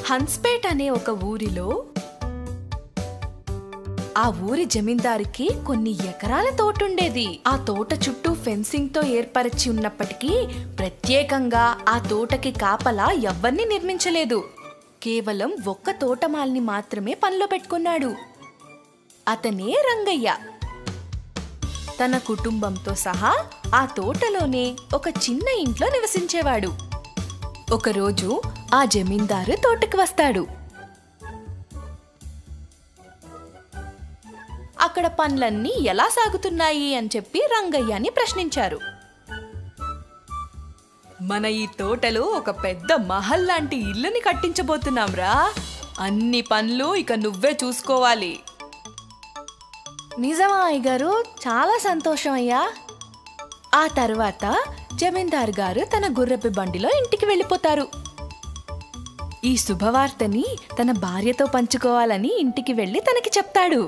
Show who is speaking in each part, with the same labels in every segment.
Speaker 1: హన్స్పేట్ అనే ఒక ఊరిలో ఆ ఊరి జమీందారుకి కొన్ని ఎకరాల తోటుండేది ఆ తోట చుట్టూ ఫెన్సింగ్ తో ఏర్పరిచి ఉన్నప్పటికీ ప్రత్యేకంగా ఆ తోటకి కాపలా ఎవ్వరిని నిర్మించలేదు కేవలం ఒక్క తోటమాలిని మాత్రమే పనిలో పెట్టుకున్నాడు అతనే రంగయ్య తన కుటుంబంతో సహా ఆ తోటలోనే ఒక చిన్న ఇంట్లో నివసించేవాడు ఒకరోజు ఆ జమీందారు తోటకు వస్తాడు అక్కడ పనులన్నీ ఎలా సాగుతున్నాయి అని చెప్పి రంగయ్యని ప్రశ్నించారు మన ఈ తోటలో ఒక పెద్ద మహల్ లాంటి ఇల్లుని కట్టించబోతున్నాంరా అన్ని పనులు ఇక నువ్వే చూసుకోవాలి నిజమా అయ్యగారు చాలా సంతోషం అయ్యా ఆ తర్వాత జమీందార్ గారు తన గుర్రపు బండిలో ఇంటికి వెళ్ళిపోతారు ఈ శుభవార్తని తన భార్యతో పంచుకోవాలని ఇంటికి వెళ్ళి తనకి చెప్తాడు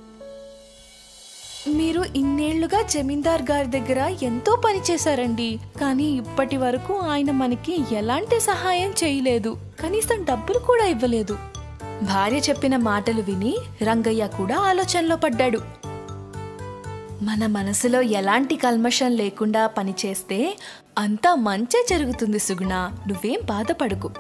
Speaker 1: మీరు ఇన్నేళ్లుగా జమీందార్ గారి దగ్గర ఎంతో పని చేశారండి కానీ ఇప్పటి వరకు ఆయన మనకి ఎలాంటి సహాయం చేయలేదు కనీసం డబ్బులు కూడా ఇవ్వలేదు భార్య చెప్పిన మాటలు విని రంగయ్య కూడా ఆలోచనలో పడ్డాడు మన మనసులో ఎలాంటి కల్మషం లేకుండా పనిచేస్తే అంతా మంచే జరుగుతుంది సుగుణ నువ్వేం బాధపడకు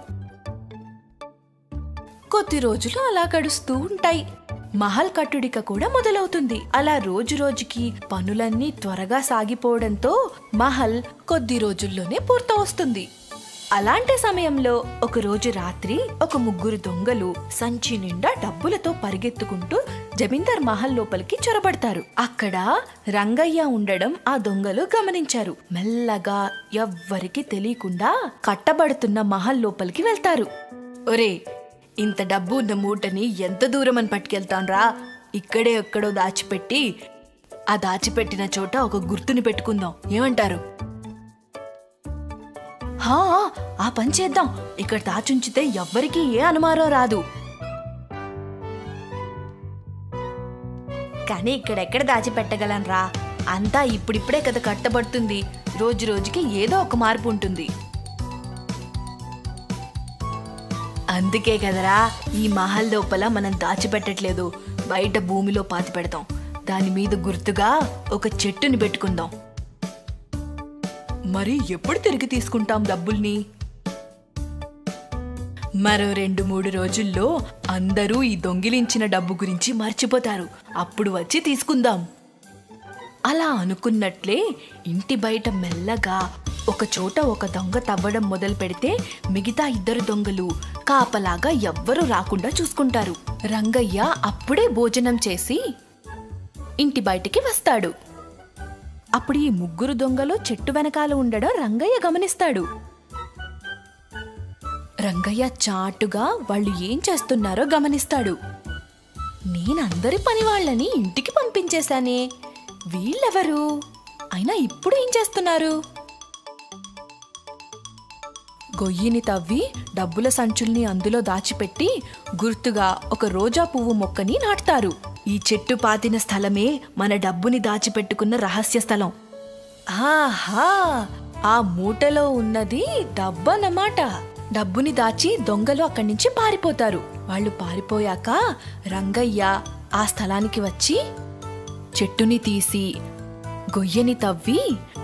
Speaker 1: కొద్ది రోజులు అలా గడుస్తూ ఉంటాయి మహల్ కట్టుడిక కూడా మొదలవుతుంది అలా రోజు రోజుకి పనులన్నీ త్వరగా సాగిపోవడంతో మహల్ కొద్ది రోజుల్లోనే పూర్తవస్తుంది అలాంటి సమయంలో ఒక రోజు రాత్రి ఒక ముగ్గురు దొంగలు సంచి నిండా డబ్బులతో పరిగెత్తుకుంటూ జమీందార్ మహల్ లోపలికి చొరబడతారు అక్కడ రంగయ్య ఉండడం ఆ దొంగలు గమనించారు మెల్లగా ఎవ్వరికి తెలియకుండా కట్టబడుతున్న మహల్ లోపలికి వెళ్తారు ఒరే ఇంత డబ్బు ఉన్న మూటని ఎంత దూరం అని పట్టుకెళ్తాన్రా ఇక్కడే ఎక్కడో దాచిపెట్టి ఆ దాచిపెట్టిన చోట ఒక గుర్తుని పెట్టుకుందాం ఏమంటారు హా ఆ పని చేద్దాం ఇక్కడ దాచుంచితే ఎవ్వరికీ ఏ అనుమానం రాదు కానీ ఇక్కడెక్కడ దాచిపెట్టగలనరా అంతా ఇప్పుడిప్పుడే కదా కట్టబడుతుంది రోజు రోజుకి ఏదో ఒక మార్పు ఉంటుంది అందుకే కదరా ఈ మహల్ లోపల మనం దాచిపెట్టట్లేదు బయట భూమిలో పాతి పెడతాం దాని మీద గుర్తుగా ఒక చెట్టుని పెట్టుకుందాం మరి ఎప్పుడు తిరిగి తీసుకుంటాం డబ్బుల్ని మరో రెండు మూడు రోజుల్లో అందరూ ఈ దొంగిలించిన డబ్బు గురించి మర్చిపోతారు అప్పుడు వచ్చి తీసుకుందాం అలా అనుకున్నట్లే ఇంటి బయట మెల్లగా ఒక చోట ఒక దొంగ తవ్వడం మొదలు పెడితే మిగతా ఇద్దరు దొంగలు కాపలాగా ఎవ్వరూ రాకుండా చూసుకుంటారు రంగయ్య అప్పుడే భోజనం చేసి ఇంటి బయటికి వస్తాడు అప్పుడు ఈ ముగ్గురు దొంగలు చెట్టు వెనకాల ఉండడం రంగయ్య గమనిస్తాడు రంగయ్య చాటుగా వాళ్ళు ఏం చేస్తున్నారో గమనిస్తాడు నేనందరి పని వాళ్ళని ఇంటికి పంపించేశానే వీళ్ళెవరు అయినా ఇప్పుడు ఏం చేస్తున్నారు గొయ్యిని తవ్వి డబ్బుల సంచుల్ని అందులో దాచిపెట్టి గుర్తుగా ఒక రోజా పువ్వు మొక్కని నాటుతారు ఈ చెట్టు పాతిన స్థలమే మన డబ్బుని దాచిపెట్టుకున్న రహస్య స్థలం ఆహా ఆ మూటలో ఉన్నది డబ్బన్నమాట డబ్బుని దాచి దొంగలు అక్కడి నుంచి పారిపోతారు వాళ్ళు పారిపోయాక రంగయ్య ఆ స్థలానికి వచ్చి చెట్టుని తీసి గొయ్యని తవ్వి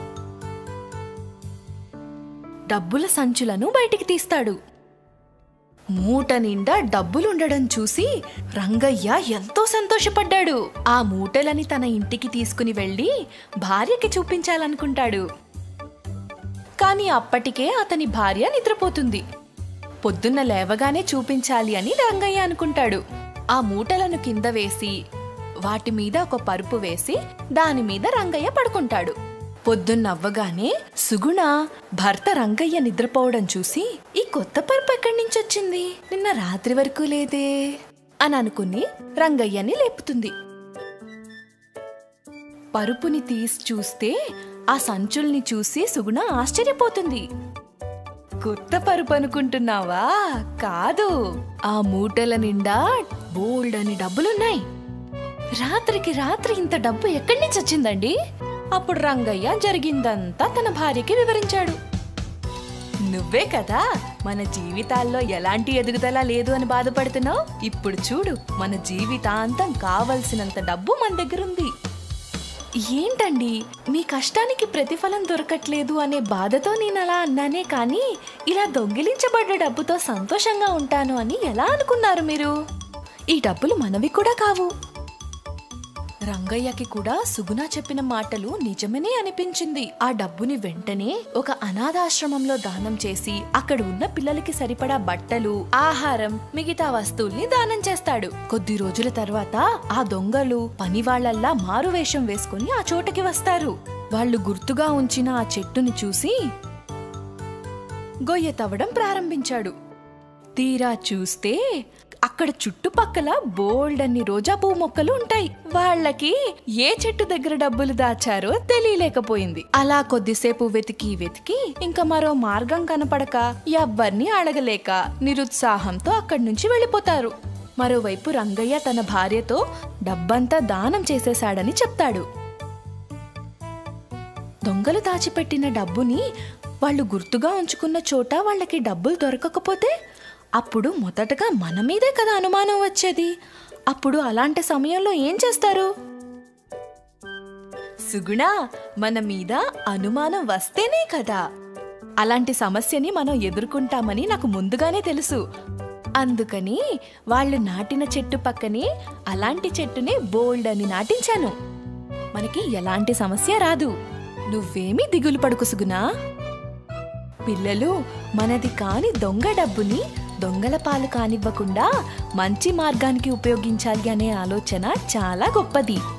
Speaker 1: డబ్బుల సంచులను బయటికి తీస్తాడు మూట నిండా డబ్బులుండడం చూసి రంగయ్య ఎంతో సంతోషపడ్డాడు ఆ మూటలని తన ఇంటికి తీసుకుని వెళ్ళి భార్యకి చూపించాలనుకుంటాడు కానీ అప్పటికే అతని భార్య నిద్రపోతుంది పొద్దున్న లేవగానే చూపించాలి అని రంగయ్య అనుకుంటాడు ఆ మూటలను కింద వేసి వాటి మీద ఒక పరుపు వేసి దాని మీద రంగయ్య పడుకుంటాడు పొద్దున్నవ్వగానే సుగుణ భర్త రంగయ్య నిద్రపోవడం చూసి ఈ కొత్త పరుపు ఎక్కడి నుంచి వచ్చింది నిన్న రాత్రి వరకు లేదే అని అనుకుని రంగయ్యని లేపుతుంది పరుపుని తీసి చూస్తే ఆ సంచుల్ని చూసి సుగుణ ఆశ్చర్యపోతుంది కొత్త పరుపు అనుకుంటున్నావా కాదు ఆ మూటల నిండా బోల్డని డబ్బులున్నాయి రాత్రికి రాత్రి ఇంత డబ్బు ఎక్కడి నుంచి వచ్చిందండి అప్పుడు రంగయ్య జరిగిందంతా తన భార్యకి వివరించాడు నువ్వే కదా మన జీవితాల్లో ఎలాంటి ఎదుగుదల లేదు అని బాధపడుతున్నావు ఇప్పుడు చూడు మన జీవితాంతం కావలసినంత డబ్బు మన దగ్గర ఉంది ఏంటండి మీ కష్టానికి ప్రతిఫలం దొరకట్లేదు అనే బాధతో నేను అలా అన్నానే కానీ ఇలా దొంగిలించబడ్డ డబ్బుతో సంతోషంగా ఉంటాను అని ఎలా అనుకున్నారు మీరు ఈ డబ్బులు మనవి కూడా కావు రంగయ్యకి కూడా సుగుణ చెప్పిన మాటలు నిజమనే అనిపించింది ఆ డబ్బుని వెంటనే ఒక అనాథాశ్రమంలో దానం చేసి అక్కడ ఉన్న పిల్లలకి సరిపడా బట్టలు ఆహారం మిగతా వస్తువుల్ని దానం చేస్తాడు కొద్ది రోజుల తర్వాత ఆ దొంగలు పనివాళ్లల్లా మారువేషం వేసుకుని ఆ చోటకి వస్తారు వాళ్ళు గుర్తుగా ఉంచిన ఆ చెట్టుని చూసి గొయ్య తవ్వడం ప్రారంభించాడు తీరా చూస్తే అక్కడ చుట్టుపక్కల బోల్డ్ అన్ని రోజా పువ్వు మొక్కలు ఉంటాయి వాళ్ళకి ఏ చెట్టు దగ్గర డబ్బులు దాచారో తెలియలేకపోయింది అలా కొద్దిసేపు వెతికి వెతికి ఇంకా మరో మార్గం కనపడక ఎవ్వరిని అడగలేక నిరుత్సాహంతో అక్కడి నుంచి వెళ్ళిపోతారు మరోవైపు రంగయ్య తన భార్యతో డబ్బంతా దానం చేసేశాడని చెప్తాడు దొంగలు దాచిపెట్టిన డబ్బుని వాళ్ళు గుర్తుగా ఉంచుకున్న చోట వాళ్ళకి డబ్బులు దొరకకపోతే అప్పుడు మొదటగా మన మీదే కదా అనుమానం వచ్చేది అప్పుడు అలాంటి సమయంలో ఏం చేస్తారు సుగుణ మన మీద అనుమానం వస్తేనే కదా అలాంటి సమస్యని మనం ఎదుర్కొంటామని నాకు ముందుగానే తెలుసు అందుకని వాళ్ళు నాటిన చెట్టు పక్కనే అలాంటి చెట్టునే బోల్డ్ అని నాటించాను మనకి ఎలాంటి సమస్య రాదు నువ్వేమీ దిగులు పడుకు సుగునా పిల్లలు మనది కాని దొంగ డబ్బుని దొంగల పాలు కానివ్వకుండా మంచి మార్గానికి ఉపయోగించాలి అనే ఆలోచన చాలా గొప్పది